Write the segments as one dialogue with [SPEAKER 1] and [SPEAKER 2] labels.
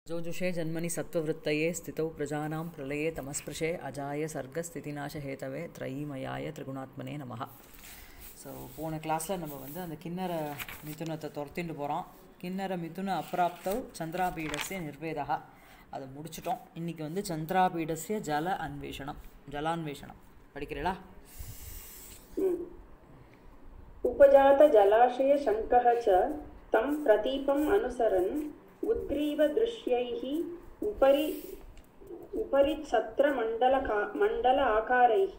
[SPEAKER 1] जोजुषे जन्मनि सत्त्ववृत्तये स्थितौ प्रजानां प्रलये तमस्पृशे अजाय सर्गस्थितिनाशहेतवे त्रयीमयाय त्रिகுணாத்மனே நமः ஸோ போன கிளாஸில் நம்ம வந்து அந்த கிண்ணற மிதுனத்தை துரத்திட்டு போகிறோம் கிண்ணற மிதுன அப்பிராப்தவ் சந்திராபீடஸ்ய நிர்வேதா அதை முடிச்சிட்டோம் இன்றைக்கி வந்து சந்திராபீடஸ்ய ஜல அன்வேஷணம் ஜலான்வேஷணம் படிக்கிறீங்களா
[SPEAKER 2] उपजातजलाशयशङ्कः च तं प्रतीपम् अनुसरन् उद्ग्रीवदृश्यैः उपरि उपरि छत्रमण्डलका मण्डल आकारैः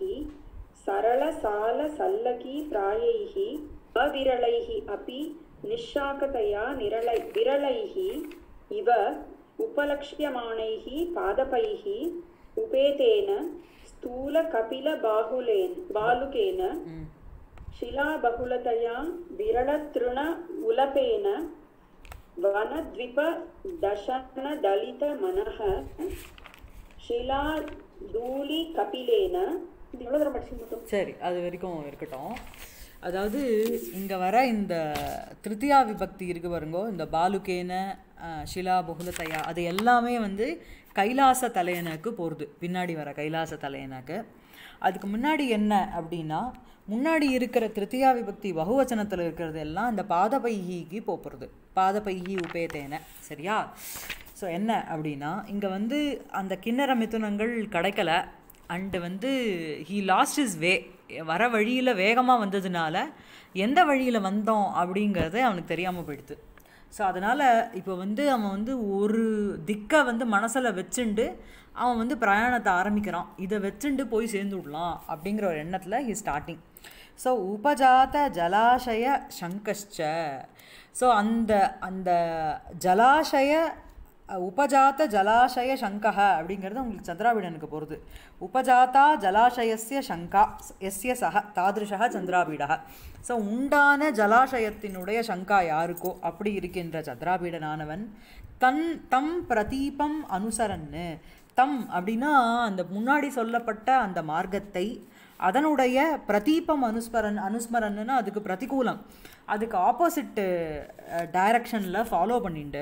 [SPEAKER 2] सरलसालसल्लकीप्रायैः अविरलैः अपि निःशाकतया निरलै विरलैः इव उपलक्ष्यमाणैः पादपैः उपेतेन स्थूलकपिलबाहुलेन बालुकेन शिलाबहुलतया विरलतृण उलपेन वनद्विपदशनदलितमनः शिलाधूलिकपिलेन இது எவ்வளோ தூரம் படிச்சு மட்டும்
[SPEAKER 1] சரி அது வரைக்கும் இருக்கட்டும் அதாவது இங்கே வர இந்த திருத்தியா விபக்தி இருக்கு பாருங்கோ இந்த பாலுகேன அஹ், ஷிலா புகுலதையா அது எல்லாமே வந்து கைலாச தலையனுக்கு போகிறது பின்னாடி வர கைலாச தலையனுக்கு அதுக்கு முன்னாடி என்ன அப்படின்னா முன்னாடி இருக்கிற திருத்தியா விபக்தி பகுவச்சனத்தில் இருக்கிறது எல்லாம் இந்த பாதபைகிக்கு போகிறது பாதபைகி உபேதேன சரியா ஸோ என்ன அப்படின்னா இங்கே வந்து அந்த கிண்ணற மிதுனங்கள் கிடைக்கல அண்டு வந்து ஹீ லாஸ்ட் இஸ் வே வர வழியில் வேகமாக வந்ததுனால எந்த வழியில் வந்தோம் அப்படிங்கிறதே அவனுக்கு தெரியாமல் போயிடுது ஸோ அதனால் இப்போ வந்து அவன் வந்து ஒரு திக்கை வந்து மனசில் வச்சுண்டு அவன் வந்து பிரயாணத்தை ஆரம்பிக்கிறான் இதை வச்சுண்டு போய் சேர்ந்து விடலாம் அப்படிங்கிற ஒரு எண்ணத்தில் ஹி ஸ்டார்டிங் ஸோ உபஜாத ஜலாஷய சங்கஷ்ச ஸோ அந்த அந்த ஜலாஷய அஹ், உபஜாத ஜலாஷய சங்கः அப்படிங்கிறது உங்களுக்கு சந்திராபீடனுக்கு போகிறது உபஜாத்தா ஜலாஷயஸ்ய சங்கா எஸ்ய சக தாதிருஷः சந்திராபீடः ஸோ உண்டான ஜலாஷயத்தினுடைய சங்கா யாருக்கோ அப்படி இருக்கின்ற சந்திராபீடனானவன் தன் தம் பிரதீபம் அனுசரன்னு தம் அப்படின்னா அந்த முன்னாடி சொல்லப்பட்ட அந்த மார்க்கத்தை அதனுடைய பிரதீபம் அனுஸ்மரன் அனுஸ்மரன்னா அதுக்கு பிரதிகூலம் அதுக்கு ஆப்போசிட்டு டைரக்ஷனில் ஃபாலோ பண்ணிட்டு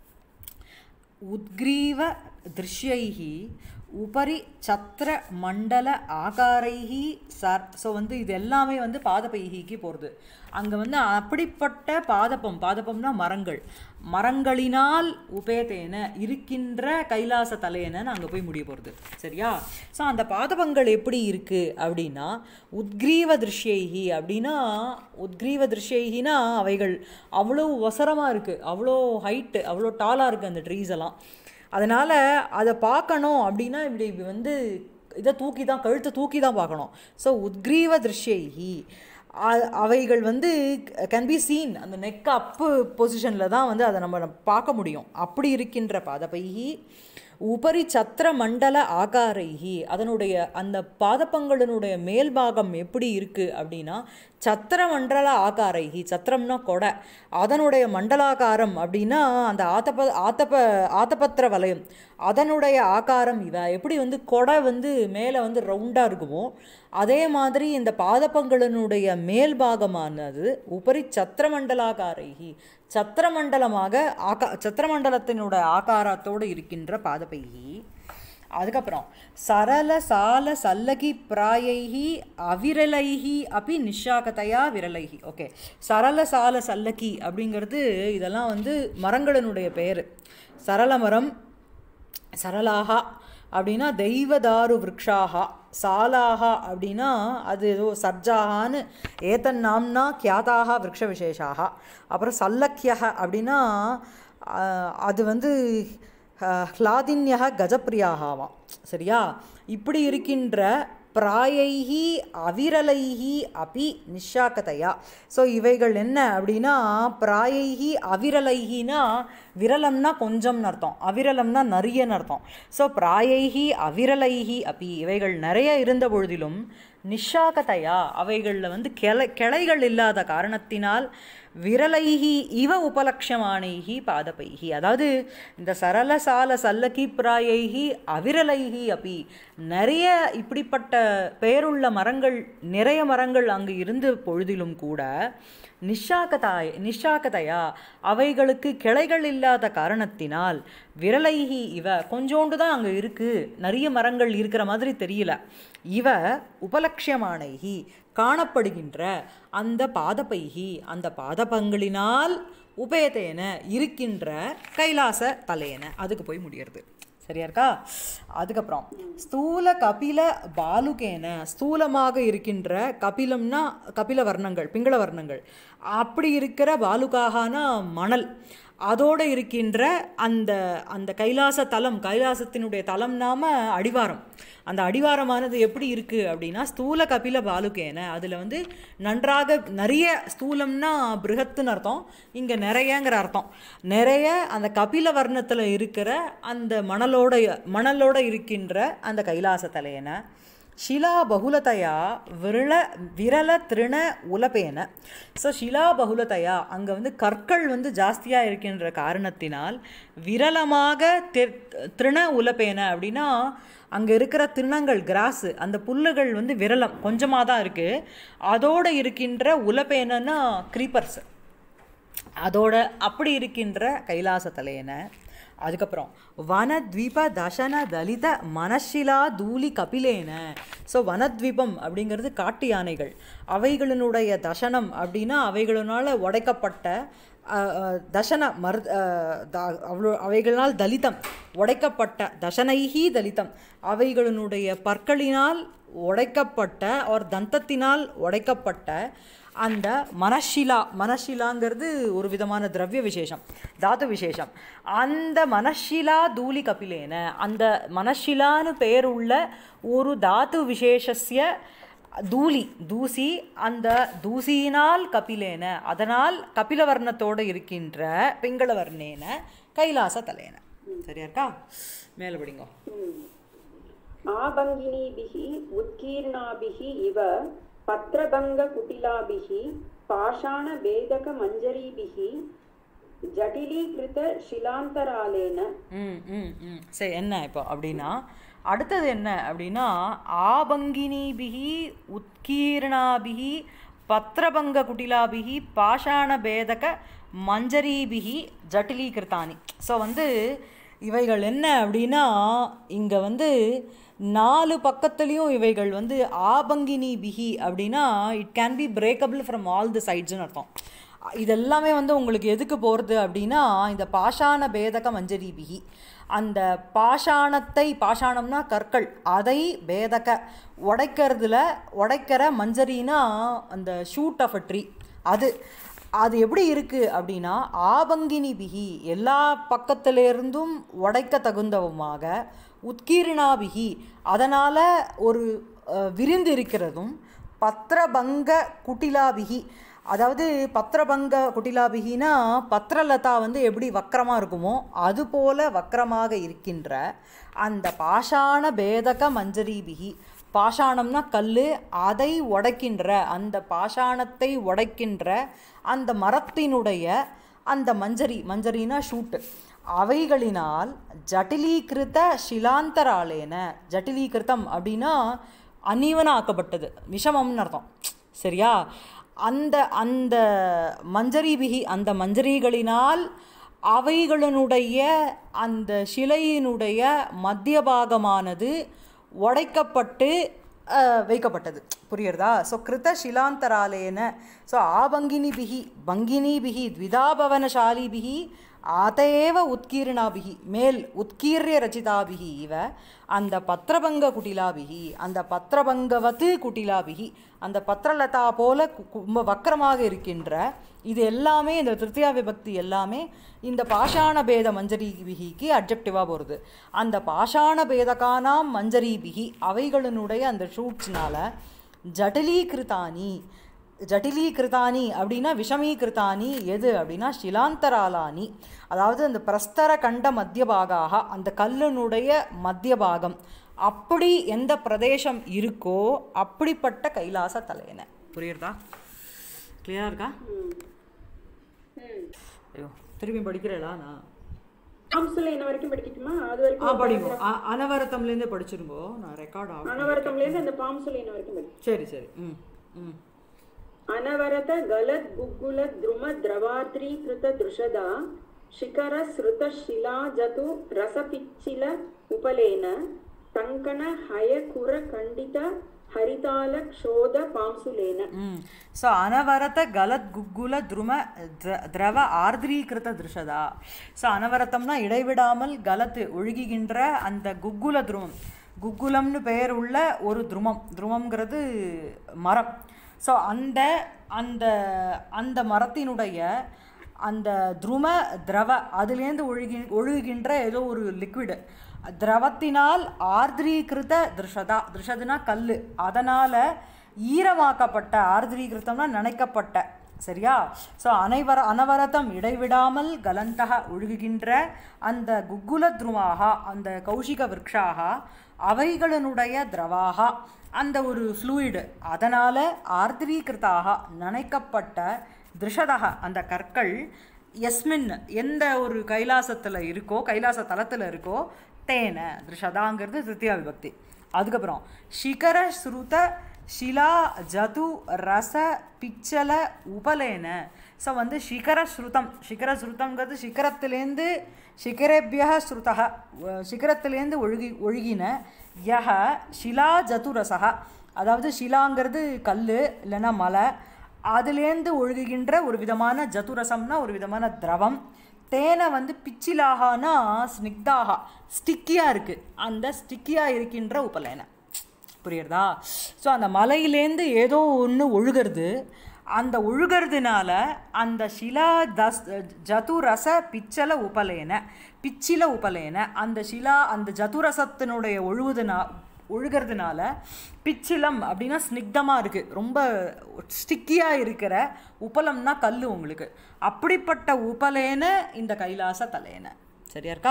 [SPEAKER 1] உத்கிரீவ திருஷ்யைः உபரி சத்திர மண்டல ஆகாரைஹ சர் ஸோ வந்து இது எல்லாமே வந்து பாதபைகிக்கு போகிறது அங்கே வந்து அப்படிப்பட்ட பாதப்பம் பாதப்பம்னா மரங்கள் மரங்களினால் உபேதேன இருக்கின்ற கைலாச தலையன அங்கே போய் முடிய போகிறது சரியா ஸோ அந்த பாதபங்கள் எப்படி இருக்குது அப்படின்னா உத்கிரீவ திருஷ்யைஹி அப்படின்னா உத்கிரீவ திருஷ்யைகினா அவைகள் அவ்வளோ ஒசரமாக இருக்குது அவ்வளோ ஹைட்டு அவ்வளோ டாலாக இருக்குது அந்த ட்ரீஸ் எல்லாம் அதனால் அதை பார்க்கணும் அப்படின்னா இப்படி இப்படி வந்து இதை தூக்கி தான் கழுத்தை தூக்கி தான் பார்க்கணும் ஸோ உத்கிரீவ திருஷ்யைஹி அ- அவைகள் வந்து கேன் பி சீன் அந்த நெக் அப்பு பொசிஷனில் தான் வந்து அதை நம்ம பார்க்க முடியும் அப்படி இருக்கின்ற பாதபைகி உபரி சத்திர மண்டல ஆகாரைகி அதனுடைய அந்த பாதப்பங்களினுடைய மேல்பாகம் எப்படி இருக்குது அப்படின்னா சத்திர மண்டல ஆகாரைகி சத்திரம்னா கொடை அதனுடைய மண்டலாகாரம் அப்படின்னா அந்த ஆத்தப ஆத்தப ஆத்தபத்திர வலயம் அதனுடைய ஆகாரம் இவ எப்படி வந்து கொடை வந்து மேலே வந்து ரவுண்டாக இருக்குமோ அதே மாதிரி இந்த பாதப்பங்களினுடைய மேல்பாகமானது உபரி சத்திரமண்டலாகாரைகி சத்திரமண்டலமாக ஆகா சத்திரமண்டலத்தினுடைய ஆகாரத்தோடு இருக்கின்ற பாதபைகி அதுக்கப்புறம் சரள சால சல்லகி பிராயைஹி அவிரலைஹி அப்படி நிஷாகதையா விரலைஹி ஓகே சரள சால சல்லகி அப்படிங்கிறது இதெல்லாம் வந்து மரங்களினுடைய பெயர் சரள மரம் சரளாகா அப்படின்னா தெய்வதாரு விரக்ஷாகா சாலாகா அப்படின்னா அது ஏதோ சர்ஜாகான்னு ஏதன் நாம்னா கியாதாக விரக்ஷ விசேஷாக அப்புறம் சல்லக்கியக அப்படின்னா ஆஹ், அது வந்து ஹ்லாதின்யக கஜப்பிரியாகாவாம் சரியா இப்படி இருக்கின்ற பிராயைஹி அவிரலைஹி அபி நிஷாக்கதையா ஸோ இவைகள் என்ன அப்படின்னா பிராயைஹி அவிரலைஹினா விரலம்னா கொஞ்சம்னு அர்த்தம் அவிரலம்னா நிறையன்னு அர்த்தம் ஸோ பிராயைஹி அவிரலைஹி அபி இவைகள் நிறைய இருந்த பொழுதிலும் நிஷாகதையா அவைகளில் வந்து கிளை கிளைகள் இல்லாத காரணத்தினால் விரலைஹி இவ உபலட்சமானைஹி பாதபைஹி அதாவது இந்த சரள சால சல்லகி பிராயைஹி அவிரலைஹி அப்பி நிறைய இப்படிப்பட்ட பெயருள்ள மரங்கள் நிறைய மரங்கள் அங்கு இருந்த பொழுதிலும் கூட நிஷாக்கதாய் நிஷாக்கதையா அவைகளுக்கு கிளைகள் இல்லாத காரணத்தினால் விரலைகி இவ கொஞ்சோண்டு தான் அங்கே இருக்குது நிறைய மரங்கள் இருக்கிற மாதிரி தெரியல இவ உபலட்சியமானைகி காணப்படுகின்ற அந்த பாதபைகி அந்த பாதபங்களினால் உபயத்தேன இருக்கின்ற கைலாச தலையன அதுக்கு போய் முடியறது சரியா இருக்கா அதுக்கப்புறம் ஸ்தூல கபில பாலுகேன ஸ்தூலமாக இருக்கின்ற கபிலம்னா கபில வர்ணங்கள் பிங்கள வர்ணங்கள் அப்படி இருக்கிற பாலுகாகனா மணல் அதோடு இருக்கின்ற அந்த அந்த கைலாச தலம் கைலாசத்தினுடைய தலம் நாம அடிவாரம் அந்த அடிவாரமானது எப்படி இருக்குது அப்படின்னா ஸ்தூல கபில பாலுகேன அதில் வந்து நன்றாக நிறைய ஸ்தூலம்னா பிருகத்துன்னு அர்த்தம் இங்கே நிறையங்கிற அர்த்தம் நிறைய அந்த கபில வர்ணத்தில் இருக்கிற அந்த மணலோட மணலோட இருக்கின்ற அந்த கைலாச தலையனை ಶಿಲಾ ಬಹುಲತೆಯ ವಿರಳ விரல திருண உலபேன ஸோ ஷிலா பகுலதையா அங்கே வந்து கற்கள் வந்து ஜாஸ்தியாக இருக்கின்ற காரணத்தினால் விரலமாக திர் திருண உலபேன அப்படின்னா அங்கே இருக்கிற திருணங்கள் கிராஸு அந்த புல்லுகள் வந்து விரலம் கொஞ்சமாக தான் இருக்குது அதோடு இருக்கின்ற உலபேனன்னா க்ரீப்பர்ஸ் அதோட அப்படி இருக்கின்ற கைலாச தலையனை அதுக்கப்புறம் வனத்வீப தசன தலித மனஷிலா தூளி கபிலேன ஸோ வனத்வீபம் அப்படிங்கிறது காட்டு யானைகள் அவைகளினுடைய தசனம் அப்படின்னா அவைகளினால் உடைக்கப்பட்ட அஹ், அஹ், தசன மர் அஹ், த- அவ்வளோ அவைகளினால் தலிதம் உடைக்கப்பட்ட தசனைஹி தலிதம் அவைகளினுடைய பற்களினால் உடைக்கப்பட்ட ஒரு தந்தத்தினால் உடைக்கப்பட்ட அந்த மனஷிலா மனஷிலாங்கிறது ஒரு விதமான திரவிய விசேஷம் தாது விசேஷம் அந்த மனஷிலா தூளி கபிலேன அந்த மனஷிலான்னு பெயர் உள்ள ஒரு தாது விசேஷஸ்ய தூளி தூசி அந்த தூசியினால் கபிலேன அதனால் கபிலவர்ணத்தோடு இருக்கின்ற பிங்களவர்ணேன கைலாச தலையன சரியா இருக்கா மேலே படிங்க
[SPEAKER 2] आभङ्गिनीभिः उत्कीर्णाभिः इव पत्रभङ्गकुटिलाभिः पाषाणभेदकमञ्जरीभिः जटिलीकृतशिलान्तरालेन
[SPEAKER 1] ம் ம் ம் சரி என்ன இப்போ அப்படின்னா அடுத்தது என்ன அப்படின்னா ஆபங்கினிபிகி உத்கீர்ணாபிகி பத்திரபங்க குட்டிலாபிகி பாஷாணபேதக மஞ்சரீபிகி ஜட்டிலீகிருத்தானி ஸோ வந்து இவைகள் என்ன அப்படின்னா இங்கே வந்து நாலு பக்கத்துலேயும் இவைகள் வந்து ஆபங்கினி பிகி அப்படின்னா it can be breakable from all the சைட்ஸ்னு அர்த்தம் இதெல்லாமே வந்து உங்களுக்கு எதுக்கு போகிறது அப்படின்னா இந்த பாஷாண பேதக மஞ்சரி பிகி அந்த பாஷாணத்தை பாஷாணம்னா கற்கள் அதை பேதக உடைக்கிறதுல உடைக்கிற மஞ்சரினா அந்த ஷூட் ஆஃப் அ ட்ரீ அது அது எப்படி இருக்குது அப்படின்னா ஆபங்கினி பிகி எல்லா பக்கத்திலிருந்தும் உடைக்க தகுந்தவுமாக உத்கீர்ணாபிகி அதனால் ஒரு அஹ், விரிந்து இருக்கிறதும் பத்திரபங்க குட்டிலாபிகி அதாவது பத்திரபங்க குட்டிலாபிகினா பத்திரலதா வந்து எப்படி வக்கரமாக இருக்குமோ அது போல வக்கரமாக இருக்கின்ற அந்த பாஷாண பேதக மஞ்சரீபிகி பாஷாணம்னா கல் அதை உடைக்கின்ற அந்த பாஷாணத்தை உடைக்கின்ற அந்த மரத்தினுடைய அந்த மஞ்சரி மஞ்சரினா ஷூட்டு அவைகளினால் ஜட்டிலீகிருத ஷிலாந்தராலேன ஜட்டிலீகிருத்தம் அப்படின்னா அநீவனாக்கப்பட்டது விஷமம்னு அர்த்தம் சரியா அந்த அந்த மஞ்சரிபிகி அந்த மஞ்சரிகளினால் அவைகளினுடைய அந்த சிலையினுடைய மத்திய பாகமானது உடைக்கப்பட்டு அஹ், வைக்கப்பட்டது புரியுறதா ஸோ கிருத சிலாந்தராலேன ஸோ ஆபங்கினிபிகி பங்கினிபிகி த்விதாபவனசாலிபிகி ஆதேவ உத்கீர்ணாபிகி மேல் உத்கீர்ய ரச்சிதாபிகி இவ அந்த பத்திரபங்க குட்டிலாபிகி அந்த பத்திரபங்கவத்து குட்டிலாபிகி அந்த பத்திரலதா போல கு- கு- ரொம்ப வக்கரமாக இருக்கின்ற இது எல்லாமே இந்த திருத்தியா விபக்தி எல்லாமே இந்த பாஷாண பேத மஞ்சரிபிகிக்கு அப்ஜெக்டிவாக போகிறது அந்த பாஷாண பேதகானாம் மஞ்சரிபிகி அவைகளினுடைய அந்த ஷூட்ஸ்னால ஜட்டிலீகிருத்தானி ஜட்டிலீகிருத்தானி அப்படின்னா விஷமீகிருத்தானி எது அப்படின்னா ஷிலாந்தராலானி அதாவது அந்த பிரஸ்தர கண்ட மத்திய பாகாக அந்த கல்லினுடைய மத்திய பாகம் அப்படி எந்த பிரதேசம் இருக்கோ அப்படிப்பட்ட கைலாச தலையனை புரியுறதா கிளியராக இருக்கா ஐயோ திரும்பி படிக்கிறேளா நான்
[SPEAKER 2] மாம்சல என்ன வரைக்கும் படிக்கட்டுமா அது
[SPEAKER 1] ஆ
[SPEAKER 2] வரைக்கும்
[SPEAKER 1] படிங்க அ- அனவரத்தம்லேருந்தே படிச்சிருங்கோ நான் ரெக்கார்ட் ஆகும்
[SPEAKER 2] அனவரத்தம்லேருந்து அந்த பாம்சல என்ன வரைக்கும் படிக்கும்
[SPEAKER 1] சரி சரி ம் ம்
[SPEAKER 2] अनवरत गलद् गुग्गुल द्रुम द्रवाद्रीकृत दृशदा शिखर सृत शिलाजतु रसपिच्चिल उपलेन टङ्कण हयकुर खण्डित हरिताल क्षोध पांसुलेन
[SPEAKER 1] ம் ஸோ அனவரத கலத் குக்குல துரும திர- திரவ ஆர்திரீகிருத திருஷதா ஸோ அனவரத்தம்னா இடைவிடாமல் கலத்து ஒழுகுகின்ற அந்த குக்குல துருமம் குக்குலம்னு பெயர் உள்ள ஒரு துருமம் துருமம்ங்கிறது மரம் ஸோ அந்த அந்த அந்த மரத்தினுடைய அந்த துரும திரவ அதுலேருந்து ஒழுகி ஒழுகுகின்ற ஏதோ ஒரு லிக்விடு திரவத்தினால் ஆர்திரீகிருத திருஷதா திருஷதுனா கல் அதனால் ஈரமாக்கப்பட்ட ஆர்திரீகிருத்தம்னா நனைக்கப்பட்ட சரியா ஸோ அனைவர அனவரதம் இடைவிடாமல் கலந்தக ஒழுகுகின்ற அந்த குக்குல துருமாக அந்த கௌஷிக விரக்ஷாக அவைகளினுடைய திரவாக அந்த ஒரு ஃப்ளூயிடு அதனால் ஆர்திரீகிருத்தாக நனைக்கப்பட்ட திருஷதக அந்த கற்கள் எஸ்மின் எந்த ஒரு கைலாசத்தில் இருக்கோ கைலாச தலத்தில் இருக்கோ தேன திருஷதாங்கிறது திருத்தியா விபக்தி அதுக்கப்புறம் சிகர ஸ்ருத ஷிலா ஜது ரச பிச்சல உபலேன ஸோ வந்து சிகர ஸ்ருதம் சிகர ஸ்ருதம்ங்கிறது சிகரத்திலேருந்து சிகரேபிய ஸ்ருதக சிகரத்திலேருந்து ஒழுகி ஒழுகின யஹ ஷிலா ஜதுரசக அதாவது ஷிலாங்கிறது கல் இல்லைன்னா மலை அதுலேருந்து ஒழுகுகின்ற ஒரு விதமான ஜதுரசம்னா ஒரு விதமான திரவம் தேனை வந்து பிச்சிலாகனா ஸ்னிக்தாகா ஸ்டிக்கியாக இருக்குது அந்த ஸ்டிக்கியாக இருக்கின்ற உப்பலேனை புரியுறதா ஸோ அந்த மலையிலேருந்து ஏதோ ஒன்று ஒழுகிறது அந்த ஒழுகிறதுனால அந்த ஷிலா தஸ் ஜதுரச பிச்சல உபலேன பிச்சில உபலேன அந்த ஷிலா அந்த ஜதுரசத்தினுடைய ஒழுகுதுனா ஒழுகிறதுனால பிச்சிலம் அப்படின்னா ஸ்னிக்தமாக இருக்குது ரொம்ப ஸ்டிக்கியாக இருக்கிற உப்பலம்னா கல் உங்களுக்கு அப்படிப்பட்ட உப்பலேன இந்த கைலாச தலையன சரியா இருக்கா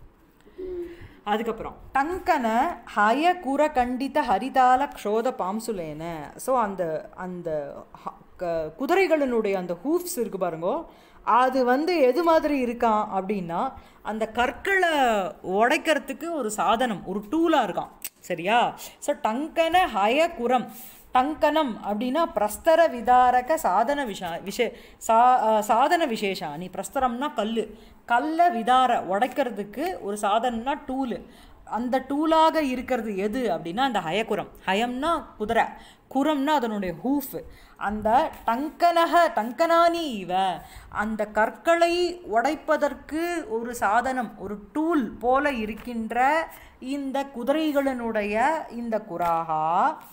[SPEAKER 1] அதுக்கப்புறம் டங்கன ஹய குர கண்டித்த ஹரிதால க்ஷோத பாம்சுலேன ஸோ அந்த அந்த ஹ- க- குதிரைகளினுடைய அந்த ஹூஃப்ஸ் இருக்கு பாருங்கோ அது வந்து எது மாதிரி இருக்கான் அப்படின்னா அந்த கற்களை உடைக்கிறதுக்கு ஒரு சாதனம் ஒரு டூலாக இருக்கான் சரியா ஸோ டங்கன ஹய குரம் டங்கனம் அப்படின்னா பிரஸ்தர விதாரக சாதன விஷா விஷே சா அஹ் சாதன விசேஷானி பிரஸ்தரம்னா கல் கல்லை விதார உடைக்கிறதுக்கு ஒரு சாதனம்னா டூலு அந்த டூலாக இருக்கிறது எது அப்படின்னா அந்த ஹயகுரம் ஹயம்னா குதிரை குரம்னா அதனுடைய ஹூஃப் அந்த டங்கனக டங்கனானி இவ அந்த கற்களை உடைப்பதற்கு ஒரு சாதனம் ஒரு டூல் போல இருக்கின்ற இந்த குதிரைகளினுடைய இந்த குராகா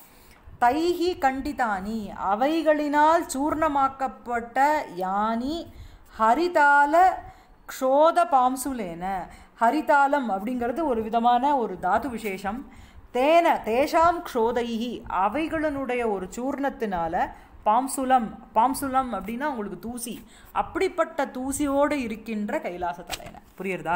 [SPEAKER 1] தைஹி கண்டிதானி அவைகளினால் சூர்ணமாக்கப்பட்ட யானி ஹரிதால க்ஷோத பாம்சுலேன ஹரிதாலம் அப்படிங்கிறது ஒரு விதமான ஒரு தாது விசேஷம் தேன தேஷாம் க்ஷோதைஹி அவைகளினுடைய ஒரு சூர்ணத்தினால பாம்சுலம் பாம்சுலம் அப்படின்னா உங்களுக்கு தூசி அப்படிப்பட்ட தூசியோடு இருக்கின்ற கைலாச தலையனை புரியுறதா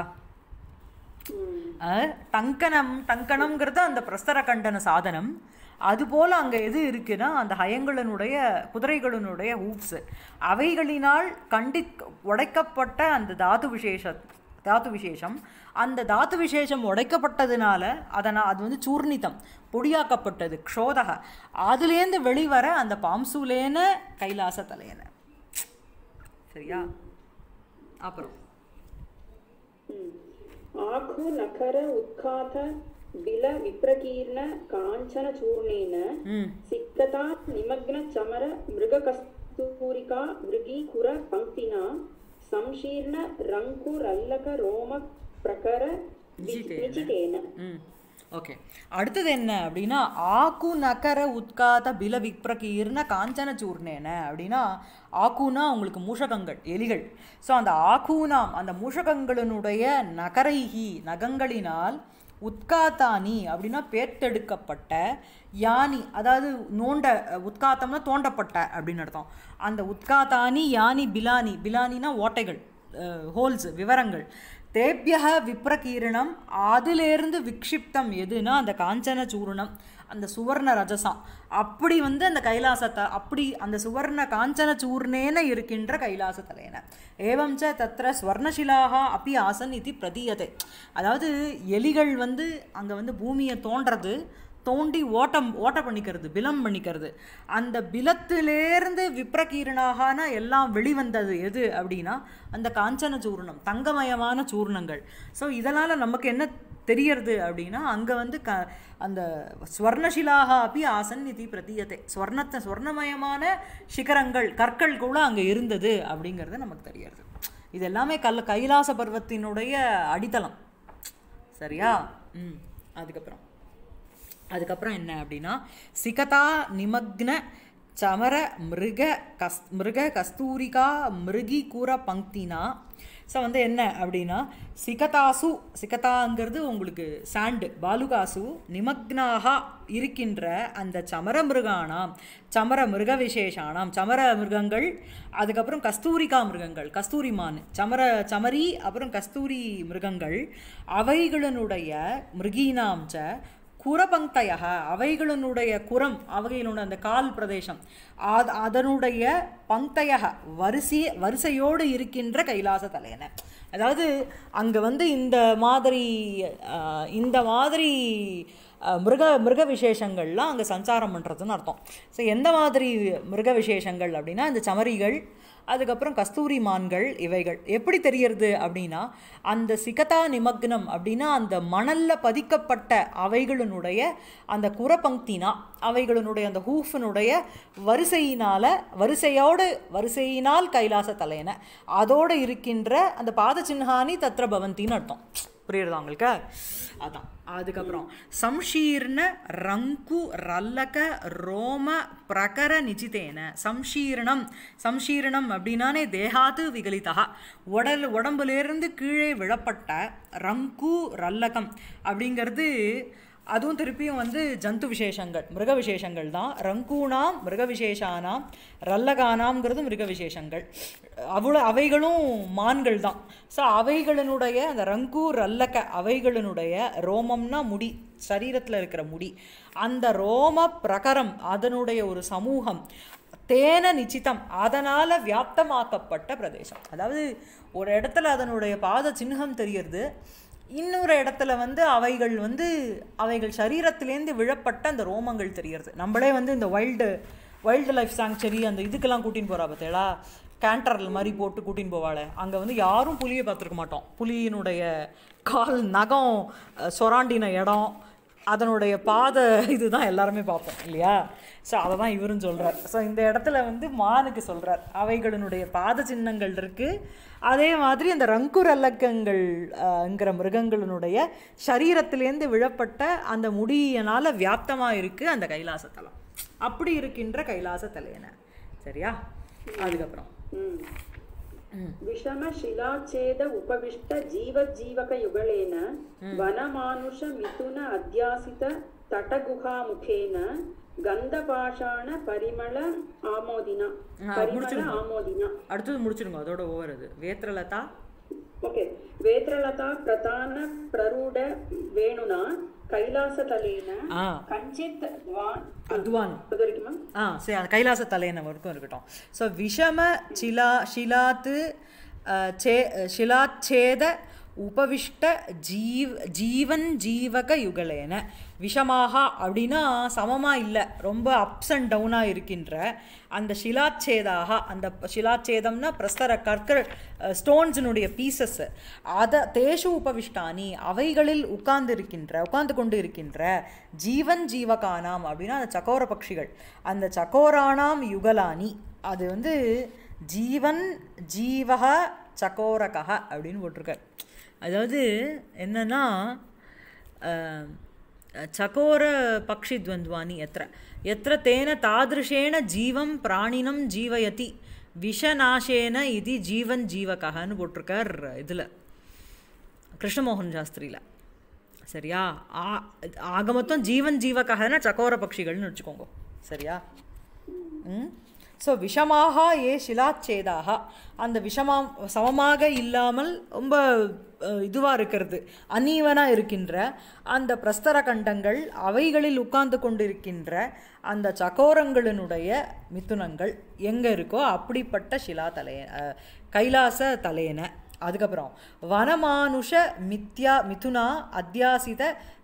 [SPEAKER 1] அஹ், டங்கனம் டங்கனம்ங்கிறது அந்த பிரஸ்தர கண்டன சாதனம் அதுபோல் அங்கே எது இருக்குன்னா அந்த ஹயங்களினுடைய குதிரைகளினுடைய ஹூப்ஸ் அவைகளினால் கண்டி உடைக்கப்பட்ட அந்த தாது விசேஷ தாது விசேஷம் அந்த தாது விசேஷம் உடைக்கப்பட்டதுனால அதனால் அது வந்து சூர்ணிதம் பொடியாக்கப்பட்டது க்ஷோதக அதுலேருந்து வெளிவர அந்த பாம்சூலேன கைலாச தலையன சரியா அப்புறம்
[SPEAKER 2] आखु नखर उत्खात बिल विप्रकीर्ण काञ्चन चूर्णेन
[SPEAKER 1] ம்
[SPEAKER 2] सिक्तता निमग्न चमर मृगकस्तूरिका मृगीकुर पङ्क्तिना संशीर्ण रङ्कुरल्लक रोम प्रकर
[SPEAKER 1] विजितेन.
[SPEAKER 2] विजितेन
[SPEAKER 1] ம் ஓகே அடுத்தது என்ன அப்படின்னா ஆக்கு நகர உட்காத பில விப்ரகீர்ன காஞ்சன சூர்ணேன அப்படின்னா ஆக்குனா உங்களுக்கு மூஷகங்கள் எலிகள் ஸோ அந்த ஆக்கூனாம் அந்த மூஷகங்களினுடைய நகரைஹி நகங்களினால் உத்காத்தானி அப்படின்னா பேர்த்தெடுக்கப்பட்ட யானி அதாவது நோண்ட உத்காத்தம்னா தோண்டப்பட்ட அப்படின்னு அர்த்தம் அந்த உத்காத்தானி யானி பிலானி பிலானினா ஓட்டைகள் ஹோல்ஸ் விவரங்கள் தேபியக விப்ரகீரணம் அதிலேருந்து விக்ஷிப்தம் எதுனா அந்த காஞ்சன சூர்ணம் அந்த சுவர்ண ரஜசம் அப்படி வந்து அந்த கைலாசத்தை அப்படி அந்த சுவர்ண காஞ்சன சூர்ணேன இருக்கின்ற கைலாச தலையன ஏவம் ச தத்திர ஸ்வர்ணசிலாக அப்பி ஆசன் இது பிரதீயத்தை அதாவது எலிகள் வந்து அங்கே வந்து பூமியை தோன்றது தோண்டி ஓட்டம் ஓட்ட பண்ணிக்கிறது பிலம் பண்ணிக்கிறது அந்த பிலத்திலேருந்து விப்ரகீரணாகன எல்லாம் வெளிவந்தது எது அப்படின்னா அந்த காஞ்சன சூர்ணம் தங்கமயமான சூர்ணங்கள் ஸோ இதனால் நமக்கு என்ன தெரியறது அப்படின்னா அங்கே வந்து க அந்த ஸ்வர்ணசிலாக அப்படி ஆசன் இது பிரதீயத்தை ஸ்வர்ணத்தை ஸ்வர்ணமயமான சிகரங்கள் கற்கள் கூட அங்கே இருந்தது அப்படிங்கிறது நமக்கு தெரியறது இது எல்லாமே கல் கைலாச பர்வத்தினுடைய அடித்தளம் சரியா ம் அதுக்கப்புறம் அதுக்கப்புறம் என்ன அப்படின்னா சிகதா நிமக்ன சமர மிருக கஸ் மிருக கஸ்தூரிகா மிருகி கூற பங்கினா ஸோ வந்து என்ன அப்படின்னா சிகதாசு சிகதாங்கிறது உங்களுக்கு சாண்டு பாலுகாசு நிமக்னாக இருக்கின்ற அந்த சமர மிருகானாம் சமர மிருக விசேஷானாம் சமர மிருகங்கள் அதுக்கப்புறம் கஸ்தூரிகா மிருகங்கள் கஸ்தூரிமான் சமர சமரி அப்புறம் கஸ்தூரி மிருகங்கள் அவைகளினுடைய மிருகீனாம் ச குரபங்கைய அவைகளினுடைய குரம் அவைகளுடைய அந்த கால் பிரதேசம் அது அதனுடைய பங்கைய வரிசை வரிசையோடு இருக்கின்ற கைலாச தலையன அதாவது அங்கே வந்து இந்த மாதிரி ஆஹ், இந்த மாதிரி ஆஹ், மிருக மிருக விசேஷங்கள்லாம் அங்கே சஞ்சாரம் பண்ணுறதுன்னு அர்த்தம் ஸோ எந்த மாதிரி மிருக விசேஷங்கள் அப்படின்னா இந்த சமரிகள் அதுக்கப்புறம் கஸ்தூரி மான்கள் இவைகள் எப்படி தெரியறது அப்படின்னா அந்த சிகதா நிமக்னம் அப்படின்னா அந்த மணல்ல பதிக்கப்பட்ட அவைகளினுடைய அந்த குரபங்கினா அவைகளினுடைய அந்த ஹூஃபினுடைய வரிசையினால வரிசையோடு வரிசையினால் கைலாச தலையன அதோடு இருக்கின்ற அந்த பாத சின்ஹானி தத்ர பவந்தின்னு அர்த்தம் புரியுறதா உங்களுக்கு அதான் அதுக்கப்புறம் சம்ஷீர்ண ரங்கு ரல்லக ரோம பிரகர நிச்சிதேன சம்ஷீரணம் சம்ஷீரணம் அப்படின்னானே தேகாது விகலிதா உடல் உடம்புலேருந்து கீழே விழப்பட்ட ரங்கு ரல்லகம் அப்படிங்கிறது அதுவும் திருப்பியும் வந்து ஜந்து விசேஷங்கள் மிருக விசேஷங்கள் தான் ரங்கூனாம் மிருக விசேஷானாம் ரல்லகானாம்ங்கிறது மிருக விசேஷங்கள் அவ்வளோ அவைகளும் மான்கள் தான் ஸோ அவைகளினுடைய அந்த ரங்கு ரல்லக அவைகளினுடைய ரோமம்னா முடி சரீரத்தில் இருக்கிற முடி அந்த ரோம பிரகரம் அதனுடைய ஒரு சமூகம் தேன நிச்சிதம் அதனால் வியாப்தமாக்கப்பட்ட பிரதேசம் அதாவது ஒரு இடத்துல அதனுடைய பாத சின்னம் தெரியறது இன்னொரு இடத்துல வந்து அவைகள் வந்து அவைகள் சரீரத்திலேருந்து விழப்பட்ட அந்த ரோமங்கள் தெரியறது நம்மளே வந்து இந்த வைல்டு வைல்டு லைஃப் சாங்சுரி அந்த இதுக்கெல்லாம் கூட்டின்னு போகிறா பார்த்தேளா கேண்டரில் மாதிரி போட்டு கூட்டின்னு போவாளே அங்கே வந்து யாரும் புலியை பார்த்துருக்க மாட்டோம் புலியினுடைய கால் நகம் அஹ், சொராண்டின இடம் அதனுடைய பாத இதுதான் எல்லாருமே பார்ப்போம் இல்லையா ஸோ அதை தான் இவரும் சொல்கிறார் ஸோ இந்த இடத்துல வந்து மானுக்கு சொல்கிறார் அவைகளினுடைய பாத சின்னங்கள் இருக்குது அதே மாதிரி அந்த ரங்குரல்லக்கங்கள்ங்கிற மிருகங்களினுடைய சரீரத்திலேருந்து விழப்பட்ட அந்த முடியினால் வியாப்தமாக இருக்குது அந்த கைலாசத்தலம் அப்படி இருக்கின்ற கைலாச தலையன சரியா அதுக்கப்புறம்
[SPEAKER 2] विषम शिलाच्छेद उपविष्ट जीवज्जीवकयुगलेन वनमानुष मिथुन अध्यासित तटगुहामुखेन गन्धपाषाण परिमळ आमोदिना परिमळ आमोदिना
[SPEAKER 1] அடுத்தது முடிச்சிருங்க அதோட ஓவர் அது வேத்திரலதா
[SPEAKER 2] ओके वेत्रलता प्रधान प्ररूढ वेणुना कैलासतलेन
[SPEAKER 1] ஆ
[SPEAKER 2] कञ्चित् द्वान्
[SPEAKER 1] அத்வான்
[SPEAKER 2] அது வரைக்குமா
[SPEAKER 1] ஆ சரி அந்த கைலாச தலையன வரைக்கும் இருக்கட்டும் ஸோ விஷம சிலா ஷிலாத்து அஹ், சே ஷிலாச்சேத உபவிஷ்ட ஜீவ் ஜீவன் ஜீவக யுகலேன விஷமாக அப்படின்னா சமமாக இல்லை ரொம்ப அப்ஸ் அண்ட் டவுனாக இருக்கின்ற அந்த ஷிலாச்சேதாக அந்த ப- ஷிலாச்சேதம்னா பிரஸ்தர கற்கள் ஸ்டோன்ஸினுடைய பீசஸ் அதை தேஷு உபவிஷ்டானி அவைகளில் உட்கார்ந்து இருக்கின்ற உட்கார்ந்து கொண்டு இருக்கின்ற ஜீவன் ஜீவகானாம் அப்படின்னா அந்த சக்கோர பட்சிகள் அந்த சக்கோரானாம் யுகலானி அது வந்து ஜீவன் ஜீவக சக்கோரகः அப்படின்னு போட்டிருக்கார் அதாவது என்னன்னா அஹ், சகோர பக்ஷித்வந்த்வானி எத்திர எத்திர தேன தாதிருஷேன ஜீவம் பிராணினம் ஜீவயதி விஷநாசேன இது ஜீவன் ஜீவகன்னு போட்டிருக்கார் இதில் கிருஷ்ணமோகன் சாஸ்திரியில் சரியா ஆ- ஆக மொத்தம் ஜீவன் ஜீவகன்னா சக்கோர பட்சிகள்னு வச்சுக்கோங்க சரியா ம் ஸோ விஷமாக ஏ சிலாச்சேதாக அந்த விஷமா சமமாக இல்லாமல் ரொம்ப இதுவாக இருக்கிறது அநீவனாக இருக்கின்ற அந்த பிரஸ்தர கண்டங்கள் அவைகளில் உட்கார்ந்து கொண்டிருக்கின்ற அந்த சக்கோரங்களினுடைய மிதுனங்கள் எங்கே இருக்கோ அப்படிப்பட்ட சிலா தலைய அஹ், கைலாச தலையன அதுக்கப்புறம் வனமானுஷ மித்யா மிதுனா அத்தியாசித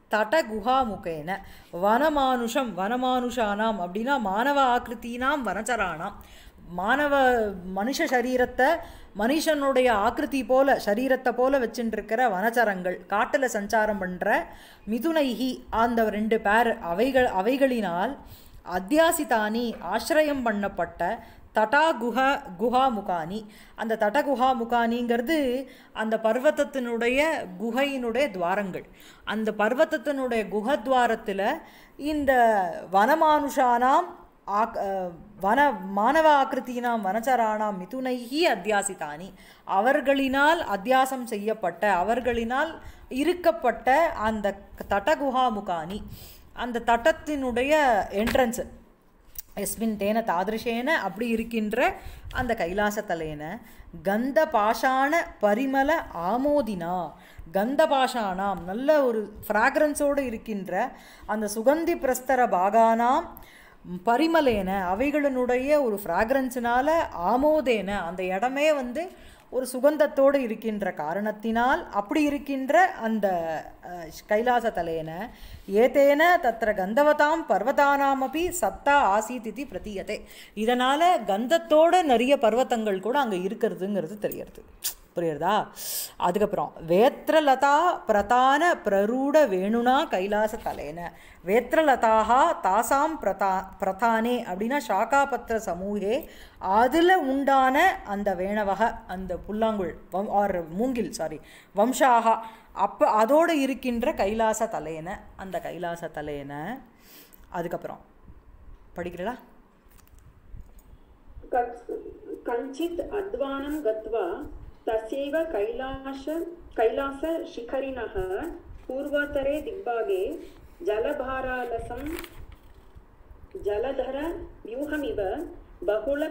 [SPEAKER 1] தடகுஹாமுகேன வனமானுஷம் வனமானுஷானாம் அப்படின்னா மானவ ஆக்கிருத்தீனாம் வனச்சராணாம் மானவ மனுஷ சரீரத்தை மனுஷனுடைய ஆக்கிருதி போல சரீரத்தை போல வச்சுட்டுருக்கிற வனச்சரங்கள் காட்டில் சஞ்சாரம் பண்ணுற மிதுனைஹி அந்த ரெண்டு பேர் அவைகள் அவைகளினால் அத்தியாசிதானி ஆசிரயம் பண்ணப்பட்ட தடா குஹா குஹா முகானி அந்த தட குஹா முகானிங்கிறது அந்த பர்வத்தத்தினுடைய குகையினுடைய துவாரங்கள் அந்த பர்வத்தத்தினுடைய குஹத்வாரத்தில் இந்த வனமானுஷானாம் ஆக் அஹ், வன மானவ ஆக்கிருத்தீனாம் வனச்சராணாம் மிதுனைஹி அத்தியாசிதானி அவர்களினால் அத்தியாசம் செய்யப்பட்ட அவர்களினால் இருக்கப்பட்ட அந்த தடகுஹா முகானி அந்த தட்டத்தினுடைய என்ட்ரன்ஸு எஸ்மின் தேன தாதிருஷேன அப்படி இருக்கின்ற அந்த கைலாசத்தலேன கந்த பாஷாண பரிமள ஆமோதினா கந்த பாஷாணாம் நல்ல ஒரு ஃப்ராக்ரன்ஸோடு இருக்கின்ற அந்த சுகந்தி பிரஸ்தர பாகானாம் பரிமளேன அவைகளினுடைய ஒரு ஃப்ராக்ரன்ஸினால ஆமோதேன அந்த இடமே வந்து ஒரு சுகந்தத்தோடு இருக்கின்ற காரணத்தினால் அப்படி இருக்கின்ற அந்த அஹ், கைலாசதலேன ஏதேன தத்திர கந்தவதாம் பர்வதானாமபி சத்தா ஆசீத் இது பிரதீயத்தை இதனால் கந்தத்தோட நிறைய பர்வத்தங்கள் கூட அங்கே இருக்கிறதுங்கிறது தெரியறது புரியுறதா அதுக்கப்புறம் வேத்திரலதா பிரதான பிரரூட வேணுனா கைலாச தலைன வேத்திரலதாக தாசாம் பிரதா பிரதானே அப்படின்னா சாக்காபத்திர சமூகே அதில் உண்டான அந்த வேணவக அந்த புல்லாங்குழ் வம் ஆர் மூங்கில் சாரி வம்சாகா அப்போ அதோடு இருக்கின்ற கைலாச தலையன அந்த கைலாச தலையன அதுக்கப்புறம் படிக்கிறீங்களா
[SPEAKER 2] कञ्चित् अध्वानं गत्वा तस्यैव कैलाश कैलासशिखरिणः पूर्वोत्तरे दिग्भागे जलभारालसं जलधरव्यूहमिव बहुल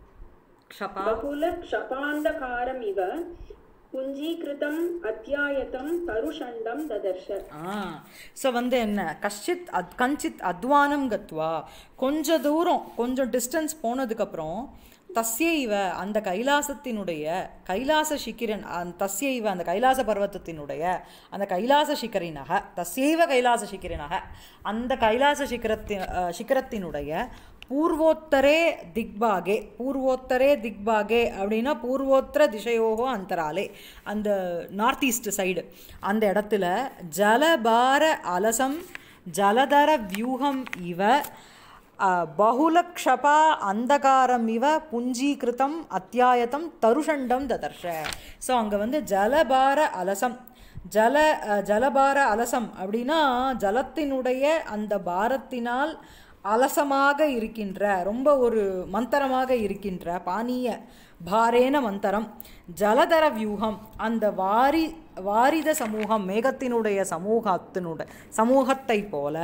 [SPEAKER 1] க்ஷபா
[SPEAKER 2] बहुलक्षपान्धकारमिव पुञ्जीकृतम् अत्यायतं तरुषण्डं ददर्श
[SPEAKER 1] ஆ ஸோ வந்து என்ன கஷ்டித் அத் கஞ்சித் அத்வானம் கத்வா கொஞ்ச தூரம் கொஞ்சம் டிஸ்டன்ஸ் போனதுக்கப்புறம் தஸ்யைவ அந்த கைலாசத்தினுடைய கைலாச சிக்கிரன் அந்த தஸ்யைவ அந்த கைலாச பர்வத்தத்தினுடைய அந்த கைலாச சிக்கரினக தஸ்யைவ கைலாச சிக்கிரனக அந்த கைலாச சிக்கரத்தின் சிக்கரத்தினுடைய பூர்வோத்தரே திக்பாகே பூர்வோத்தரே திக்பாகே அப்படின்னா பூர்வோத்தர திசையோகோ அந்தராலே அந்த நார்த் ஈஸ்ட் சைடு அந்த இடத்துல ஜலபார அலசம் ஜலதர வியூகம் இவ அஹ், பகுலக்ஷபா அந்தகாரம் இவ புஞ்சீகிருதம் அத்தியாயத்தம் தருஷண்டம் ததர்ஷ ஸோ அங்கே வந்து ஜலபார அலசம் ஜல அஹ், ஜலபார அலசம் அப்படின்னா ஜலத்தினுடைய அந்த பாரத்தினால் அலசமாக இருக்கின்ற ரொம்ப ஒரு மந்தரமாக இருக்கின்ற பானீய பாரேன மந்தரம் ஜலதர வியூகம் அந்த வாரி வாரித சமூகம் மேகத்தினுடைய சமூகத்தினுடைய சமூகத்தை போல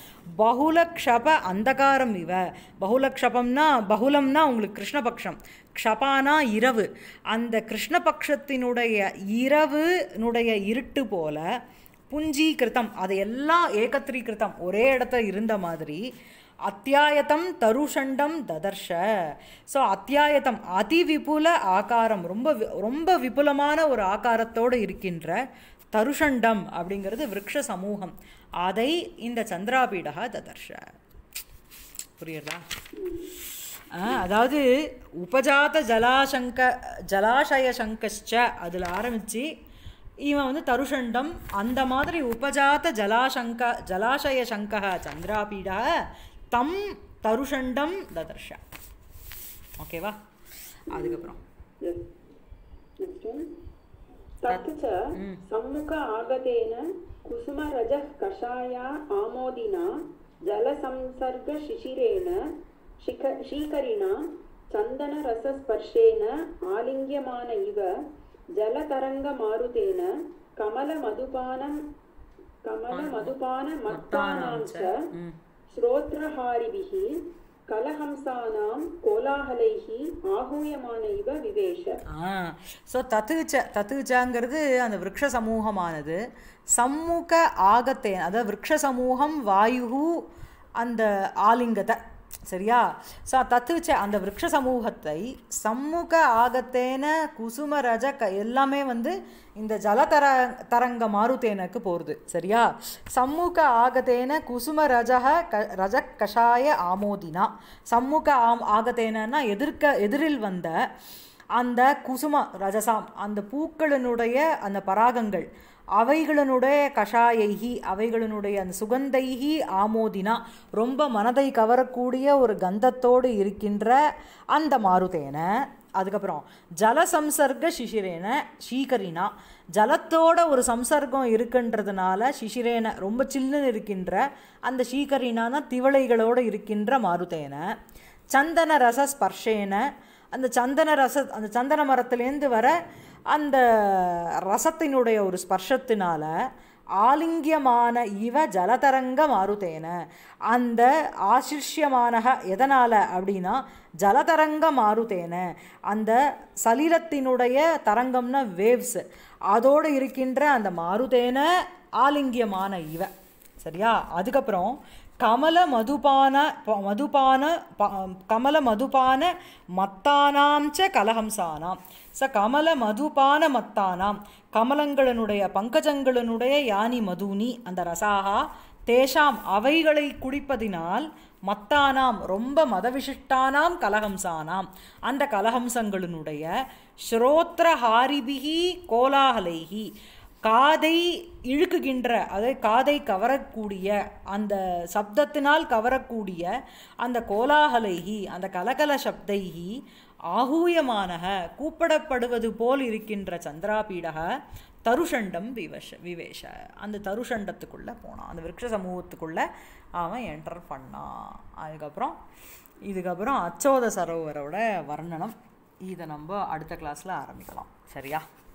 [SPEAKER 1] பகுலக்ஷப அந்தகாரம் இவ பகுலக்ஷபம்னா பகுலம்னா உங்களுக்கு கிருஷ்ணபக்ஷம் க்ஷபானா இரவு அந்த கிருஷ்ணபக்ஷத்தினுடைய இரவுனுடைய இருட்டு போல புஞ்சீகிருத்தம் அதையெல்லாம் ஏகத்ரீகிருத்தம் ஒரே இடத்துல இருந்த மாதிரி அத்தியாயத்தம் தருஷண்டம் ததர்ஷ ஸோ அத்தியாயத்தம் அதிவிபுல ஆகாரம் ரொம்ப வி- ரொம்ப விபுலமான ஒரு ஆகாரத்தோடு இருக்கின்ற தருஷண்டம் அப்படிங்கிறது விருக்ஷ சமூகம் அதை இந்த சந்திராபீடகா ததர்ஷ புரியுறதா ஆ, அதாவது உபஜாத ஜலாசங்க ஜலாசய சங்கஷ்ச அதில் ஆரம்பித்து இவன் வந்து தருஷண்டம் அந்த மாதிரி உபஜாத ஜலாசங்க ஜலாசய சங்க சந்திராபீடா தம் தருஷண்டம் ததர்ஷ ஓகேவா அதுக்கப்புறம்
[SPEAKER 2] Yes. Next one. तत् च सम्मुख आगतेन कुसुमरजः कषाया आमोदिना जलसंसर्गशिशिरेण शिख शीकरिणा चन्दनरसस्पर्शेन आलिङ्ग्यमान इव जलतरङ्गमारुतेन कमलमधुपानं कमलमधुपानमत्तानां च श्रोत्रहारिभिः कलहंसानां कोलाहलैः आहूयमान इव विवेश
[SPEAKER 1] ஆ ஸோ தத்துச்ச தத்துச்சாங்கிறது அந்த விருக்ஷ சமூகமானது சம்முக ஆகத்தே அதாவது விருக்ஷ சமூகம் வாயு அந்த ஆலிங்கத்தை சரியா ஸோ தத்துவச்ச அந்த விருட்ச சமூகத்தை சம்முக ஆகத்தேன குசும ரஜ க எல்லாமே வந்து இந்த ஜலதர தரங்க மாருத்தேனுக்கு போகிறது சரியா சம்முக ஆகத்தேன குசும ரஜக க ரஜ கஷாய ஆமோதினா சம்முக ஆம் ஆகத்தேனன்னா எதிர்க்க எதிரில் வந்த அந்த குசும ரஜசாம் அந்த பூக்களினுடைய அந்த பராகங்கள் அவைகளினுடைய கஷாயைகி அவைகளினுடைய அந்த சுகந்தைகி ஆமோதினா ரொம்ப மனதை கவரக்கூடிய ஒரு கந்தத்தோடு இருக்கின்ற அந்த மாருதேன அதுக்கப்புறம் ஜலசம்சர்க சிசிரேன சீகரினா ஜலத்தோட ஒரு சம்சர்க்கம் இருக்குன்றதுனால சிசிரேன ரொம்ப சில்லுன்னு இருக்கின்ற அந்த சீகரினான திவளைகளோடு இருக்கின்ற மாருதேன சந்தன ரச ஸ்பர்ஷேன அந்த சந்தன ரச அந்த சந்தன மரத்துலேருந்து வர அந்த ரசத்தினுடைய ஒரு ஸ்பர்ஷத்தினால ஆலிங்கியமான இவ ஜலதரங்க மாருதேன அந்த ஆசிஷ்யமானக எதனால் அப்படின்னா ஜலதரங்க மாருதேன அந்த சலீலத்தினுடைய தரங்கம்னா வேவ்ஸ் அதோடு இருக்கின்ற அந்த மாருதேன ஆலிங்கியமான இவ சரியா அதுக்கப்புறம் கமல மதுபான ப- மதுபான ப- கமல மதுபான மத்தானாம் ச கலஹம்சானாம் ச கமல மதுபான மத்தானாம் கமலங்களினுடைய பங்கஜங்களினுடைய யானி மதுனி அந்த ரசாகா தேஷாம் அவைகளை குடிப்பதினால் மத்தானாம் ரொம்ப மதவிசிஷ்டானாம் கலஹம்சானாம் அந்த கலஹம்சங்களினுடைய ஸ்ரோத்ரஹாரிபிகி கோலாகலைகி காதை இழுக்குகின்ற அதை காதை கவரக்கூடிய அந்த சப்தத்தினால் கவரக்கூடிய அந்த கோலாகலைகி அந்த கலகல சப்தைகி ஆகூயமானக கூப்பிடப்படுவது போல் இருக்கின்ற சந்திராபீடக தருஷண்டம் விவஷ விவேஷ அந்த தருஷண்டத்துக்குள்ளே போனான் அந்த விருட்ச சமூகத்துக்குள்ளே அவன் என்டர் பண்ணான் அதுக்கப்புறம் இதுக்கப்புறம் அச்சோத சரோவரோட வர்ணனம் இதை நம்ம அடுத்த கிளாஸில் ஆரம்பிக்கலாம் சரியா